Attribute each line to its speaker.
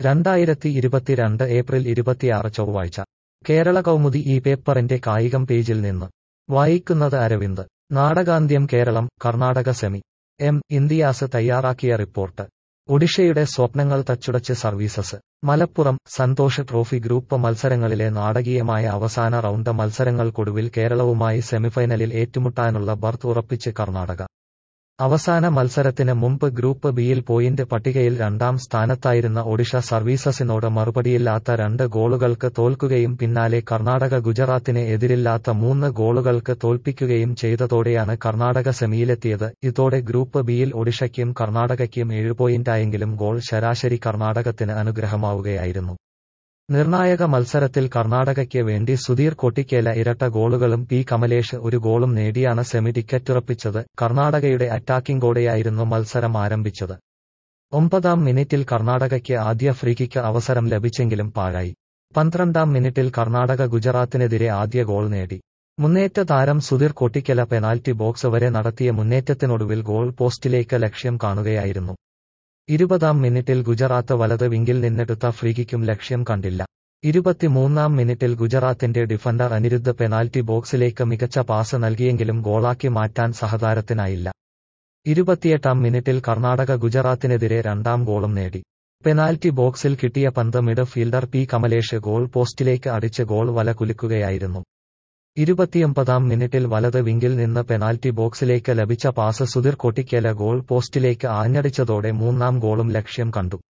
Speaker 1: രണ്ടായിരത്തി ഇരുപത്തിരണ്ട് ഏപ്രിൽ ഇരുപത്തിയാറ് ചൊവ്വാഴ്ച കേരള കൗമുദി ഈ പേപ്പറിന്റെ കായികം പേജിൽ നിന്ന് വായിക്കുന്നത് അരവിന്ദ് നാടകാന്ത്യം കേരളം കർണാടക സെമി എം ഇന്ത്യാസ് തയ്യാറാക്കിയ റിപ്പോർട്ട് ഒഡീഷയുടെ സ്വപ്നങ്ങൾ തച്ചുടച്ച് services Malappuram Santosh trophy group മത്സരങ്ങളിലെ നാടകീയമായ അവസാന റൗണ്ട് മത്സരങ്ങൾക്കൊടുവിൽ കേരളവുമായി സെമിഫൈനലിൽ ഏറ്റുമുട്ടാനുള്ള ബർത്ത് ഉറപ്പിച്ച് കർണാടക അവസാന മത്സരത്തിന് മുമ്പ് ഗ്രൂപ്പ് ബിയിൽ പോയിന്റ് പട്ടികയിൽ രണ്ടാം സ്ഥാനത്തായിരുന്ന ഒഡീഷ സർവീസസിനോട് മറുപടിയില്ലാത്ത രണ്ട് ഗോളുകൾക്ക് തോൽക്കുകയും പിന്നാലെ കർണാടക ഗുജറാത്തിനെ എതിരില്ലാത്ത മൂന്ന് ഗോളുകൾക്ക് തോൽപ്പിക്കുകയും ചെയ്തതോടെയാണ് കർണാടക സെമിയിലെത്തിയത് ഇതോടെ ഗ്രൂപ്പ് ബിയിൽ ഒഡീഷയ്ക്കും കർണാടകയ്ക്കും ഏഴ് പോയിന്റായെങ്കിലും ഗോൾ ശരാശരി കർണാടകത്തിന് അനുഗ്രഹമാവുകയായിരുന്നു നിർണായക മത്സരത്തിൽ കർണാടകയ്ക്ക് വേണ്ടി സുധീർ കൊട്ടിക്കേല ഇരട്ട ഗോളുകളും പി കമലേഷ് ഒരു ഗോളും നേടിയാണ് സെമി ടിക്കറ്റുറപ്പിച്ചത് കർണാടകയുടെ അറ്റാക്കിംഗോടെയായിരുന്നു മത്സരം ആരംഭിച്ചത് ഒമ്പതാം മിനിറ്റിൽ കർണാടകയ്ക്ക് ആദ്യ ഫ്രീകിക്ക് അവസരം ലഭിച്ചെങ്കിലും പാഴായി പന്ത്രണ്ടാം മിനിറ്റിൽ കർണാടക ഗുജറാത്തിനെതിരെ ആദ്യ ഗോൾ നേടി മുന്നേറ്റ താരം സുധീർ കൊട്ടിക്കല പെനാൽറ്റി ബോക്സ് വരെ നടത്തിയ മുന്നേറ്റത്തിനൊടുവിൽ ഗോൾ പോസ്റ്റിലേക്ക് ലക്ഷ്യം കാണുകയായിരുന്നു ഇരുപതാം മിനിറ്റിൽ ഗുജറാത്ത് വലത് വിങ്കിൽ നിന്നെടുത്ത ഫ്രീകിക്കും ലക്ഷ്യം കണ്ടില്ല ഇരുപത്തിമൂന്നാം മിനിറ്റിൽ ഗുജറാത്തിന്റെ ഡിഫൻഡർ അനിരുദ്ധ പെനാൽറ്റി ബോക്സിലേക്ക് മികച്ച പാസ് നൽകിയെങ്കിലും ഗോളാക്കി മാറ്റാൻ സഹതാരത്തിനായില്ല ഇരുപത്തിയെട്ടാം മിനിറ്റിൽ കർണാടക ഗുജറാത്തിനെതിരെ രണ്ടാം ഗോളും നേടി പെനാൽറ്റി ബോക്സിൽ കിട്ടിയ പന്ത് midfielder P Kamalesh goal പോസ്റ്റിലേക്ക് അടിച്ച് ഗോൾ വല കുലുക്കുകയായിരുന്നു ഇരുപത്തിയൊമ്പതാം മിനിറ്റിൽ വലത് വിങ്കിൽ നിന്ന് പെനാൽറ്റി ബോക്സിലേക്ക് ലഭിച്ച പാസ് സുധീർ കൊട്ടിക്കേല ഗോൾ പോസ്റ്റിലേക്ക് ആഞ്ഞടിച്ചതോടെ മൂന്നാം ഗോളും ലക്ഷ്യം കണ്ടു